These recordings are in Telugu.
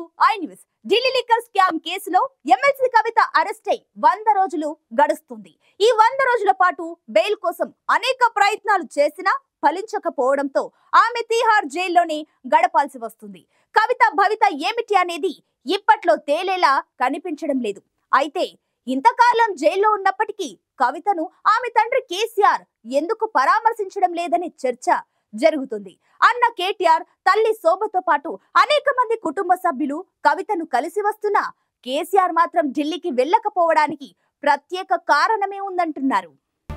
I news Delhi liquor scam కేసులో ఎమ్మెల్సీ కవిత అరెస్ట్ అయి వంద రోజులు గడుస్తుంది ఈ వంద రోజుల పాటు బెయిల్ కోసం అనేక ప్రయత్నాలు చేసినా ఫలించకపోవడంతో ఆమె తీహార్ జైల్లోనే గడపాల్సి వస్తుంది కవిత భవిత ఏమిటి అనేది ఇప్పట్లో తేలేలా కనిపించడం లేదు అయితే ఇంతకాలం జైల్లో ఉన్నప్పటికీ కవితను ఆమె తండ్రి కేసీఆర్ ఎందుకు పరామర్శించడం లేదనే చర్చ జరుగుతుంది అన్న కేటీఆర్ తల్లి శోభతో పాటు అనేక మంది కుటుంబ సభ్యులు కవితను కలిసి వస్తున్నా కేసీఆర్ మాత్రం ఢిల్లీకి వెళ్ళకపోవడానికి ప్రత్యేక కారణమే ఉందంటున్నారు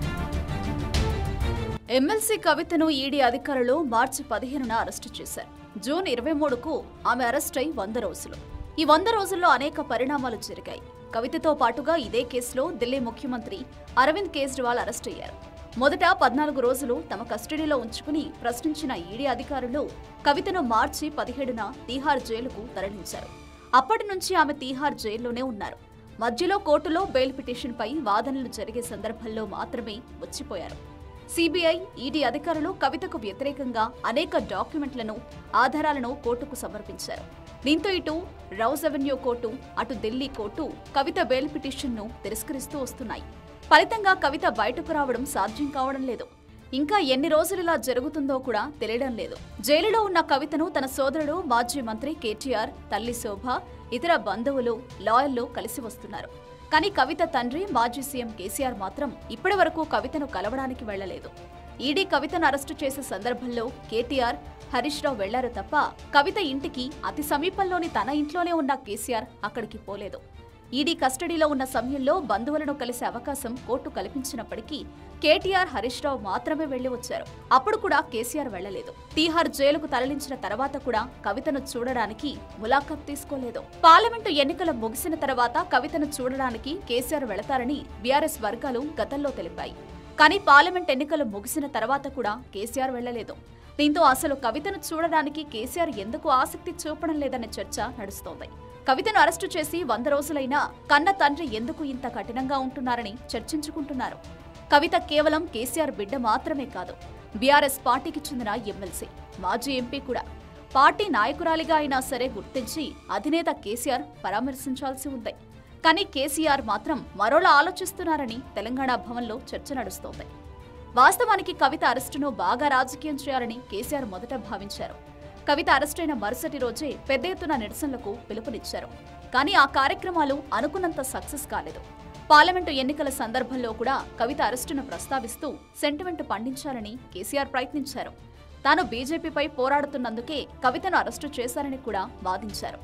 ఎమ్మెల్సీ కవితను ఈడీ అధికారులు మార్చి పదిహేనున అరెస్టు చేశారు జూన్ ఇరవై మూడుకు ఆమె అరెస్ట్ అయి వంద రోజులు ఈ వంద రోజుల్లో అనేక పరిణామాలు జరిగాయి కవితతో పాటుగా ఇదే కేసులో ఢిల్లీ ముఖ్యమంత్రి అరవింద్ కేజ్రీవాల్ అరెస్ట్ అయ్యారు మొదట పద్నాలుగు రోజులు తమ కస్టడీలో ఉంచుకుని ప్రశ్నించిన ఈడీ అధికారులు కవితను మార్చి పదిహేడున తీహార్ జైలుకు తరలించారు అప్పటి నుంచి ఆమె తీహార్ జైల్లోనే ఉన్నారు మధ్యలో కోర్టులో బెయిల్ పిటిషన్పై వాదనలు జరిగే సందర్భంలో మాత్రమే వచ్చిపోయారు సిబిఐ ఈడీ అధికారులు కవితకు వ్యతిరేకంగా అనేక డాక్యుమెంట్లను ఆధారాలను కోర్టుకు సమర్పించారు దీంతో ఇటు రౌజ్ అవెన్యూ కోర్టు అటు ఢిల్లీ కోర్టు కవిత బెయిల్ పిటిషన్ను తిరస్కరిస్తూ వస్తున్నాయి ఫలితంగా కవిత బయటకు రావడం సాధ్యం కావడం లేదు ఇంకా ఎన్ని రోజులు ఇలా జరుగుతుందో కూడా తెలియడం లేదు జైలులో ఉన్న కవితను తన సోదరుడు మాజీ మంత్రి కేటీఆర్ తల్లి శోభ ఇతర బంధువులు లాయర్లు కలిసి వస్తున్నారు కానీ కవిత తండ్రి మాజీ సీఎం కేసీఆర్ మాత్రం ఇప్పటి వరకు కవితను కలవడానికి వెళ్లలేదు ఈడీ కవితను అరెస్టు చేసే సందర్భంలో కేటీఆర్ హరీష్ రావు వెళ్లారు తప్ప కవిత ఇంటికి అతి సమీపంలోని తన ఇంట్లోనే ఉన్న కేసీఆర్ అక్కడికి పోలేదు ఈడీ కస్టడీలో ఉన్న సమయంలో బంధువులను కలిసే అవకాశం కోర్టు కల్పించినప్పటికీ కేటీఆర్ హరీష్ రావు మాత్రమే వెళ్లి వచ్చారు అప్పుడు కూడా కేసీఆర్ వెళ్లలేదు తీహార్ జైలుకు తరలించిన తర్వాత కూడా కవితను చూడడానికి ములాఖత్ తీసుకోలేదు పార్లమెంటు ఎన్నికల ముగిసిన తర్వాత కవితను చూడడానికి కేసీఆర్ వెళతారని బీఆర్ఎస్ వర్గాలు గతంలో తెలిపాయి కానీ పార్లమెంట్ ఎన్నికలు ముగిసిన తర్వాత కూడా కేసీఆర్ వెళ్లలేదు దీంతో అసలు కవితను చూడడానికి కేసీఆర్ ఎందుకు ఆసక్తి చూపడం లేదనే చర్చ నడుస్తోంది కవితను అరెస్టు చేసి వంద రోజులైనా కన్న తండ్రి ఎందుకు ఇంత కఠినంగా ఉంటున్నారని చర్చించుకుంటున్నారు కవిత కేవలం కేసీఆర్ బిడ్డ మాత్రమే కాదు బీఆర్ఎస్ పార్టీకి చెందిన ఎమ్మెల్సీ మాజీ ఎంపీ కూడా పార్టీ నాయకురాలిగా అయినా సరే గుర్తించి అధినేత కేసీఆర్ పరామర్శించాల్సి ఉంది కానీ కేసీఆర్ మాత్రం మరోలా ఆలోచిస్తున్నారని తెలంగాణ భవన్లో చర్చ నడుస్తోంది వాస్తవానికి కవిత అరెస్టును బాగా రాజకీయం చేయాలని కేసీఆర్ మొదట భావించారు కవిత అరెస్టైన మరుసటి రోజే పెద్ద ఎత్తున నిరసనలకు పిలుపునిచ్చారు కానీ ఆ కార్యక్రమాలు అనుకున్నంత సక్సెస్ కాలేదు పార్లమెంటు ఎన్నికల సందర్భంలో కూడా కవిత అరెస్టును ప్రస్తావిస్తూ సెంటిమెంట్ పండించాలని కేసీఆర్ ప్రయత్నించారు తాను బీజేపీపై పోరాడుతున్నందుకే కవితను అరెస్టు చేశారని కూడా వాదించారు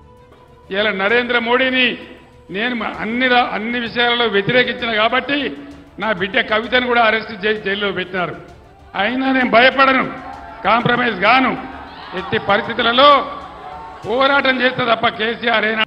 ఇలా నరేంద్ర మోడీని నేను అన్ని రా- అన్ని విషయాలలో వ్యతిరేకించిన కాబట్టి నా బిడ్డ కవితను కూడా అరెస్ట్ చేసి జైల్లో పెట్టినారు అయినా నేను భయపడను కాంప్రమైజ్ గాను ఎట్టి పరిస్థితులలో పోరాటం చేస్తే తప్ప కేసీఆర్ అయినా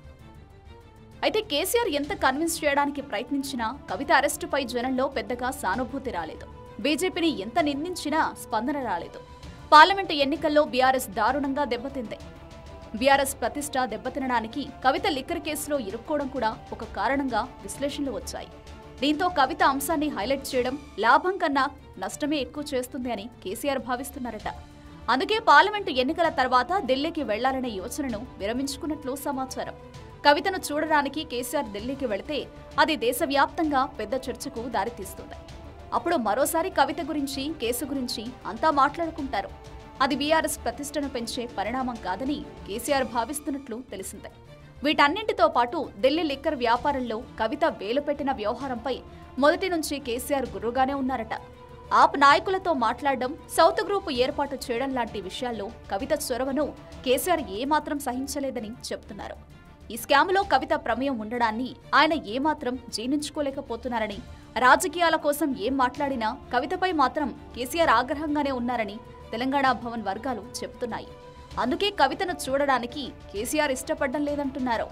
అయితే కేసీఆర్ ఎంత కన్విన్స్ చేయడానికి ప్రయత్నించినా కవిత అరెస్టుపై జనంలో పెద్దగా సానుభూతి రాలేదు బీజేపీని ఎంత నిందించినా స్పందన రాలేదు పార్లమెంటు ఎన్నికల్లో బీఆర్ఎస్ దారుణంగా దెబ్బతింది బీఆర్ఎస్ ప్రతిష్ట దెబ్బతినడానికి కవిత లిక్కర్ కేసులో ఇరుక్కోవడం కూడా ఒక కారణంగా విశ్లేషణలు వచ్చాయి దీంతో కవిత అంశాన్ని హైలైట్ చేయడం లాభం కన్నా నష్టమే ఎక్కువ చేస్తుంది అని కేసీఆర్ భావిస్తున్నారట అందుకే పార్లమెంటు ఎన్నికల తర్వాత ఢిల్లీకి వెళ్లాలనే యోచనను విరమించుకున్నట్లు సమాచారం కవితను చూడడానికి కేసీఆర్ ఢిల్లీకి వెళితే అది దేశవ్యాప్తంగా పెద్ద చర్చకు దారితీస్తుంది అప్పుడు మరోసారి కవిత గురించి కేసు గురించి అంతా మాట్లాడుకుంటారు అది బీఆర్ఎస్ ప్రతిష్టను పెంచే పరిణామం కాదని కేసీఆర్ భావిస్తున్నట్లు తెలిసిందే వీటన్నింటితో పాటు ఢిల్లీ లిక్కర్ వ్యాపారంలో కవిత వేలు పెట్టిన వ్యవహారంపై మొదటి నుంచి కేసీఆర్ గురుగానే ఉన్నారట ఆప్ నాయకులతో మాట్లాడడం సౌత్ గ్రూపు ఏర్పాటు చేయడం లాంటి విషయాల్లో కవిత చొరవను కేసీఆర్ ఏమాత్రం సహించలేదని చెబుతున్నారు ఈ స్కామ్లో కవిత ప్రమేయం ఉండడాన్ని ఆయన ఏమాత్రం జీర్ణించుకోలేకపోతున్నారని రాజకీయాల కోసం ఏం మాట్లాడినా కవితపై మాత్రం కేసీఆర్ ఆగ్రహంగానే ఉన్నారని తెలంగాణ భవన్ వర్గాలు చెబుతున్నాయి అందుకే కవితను చూడడానికి కేసీఆర్ ఇష్టపడడం లేదంటున్నారు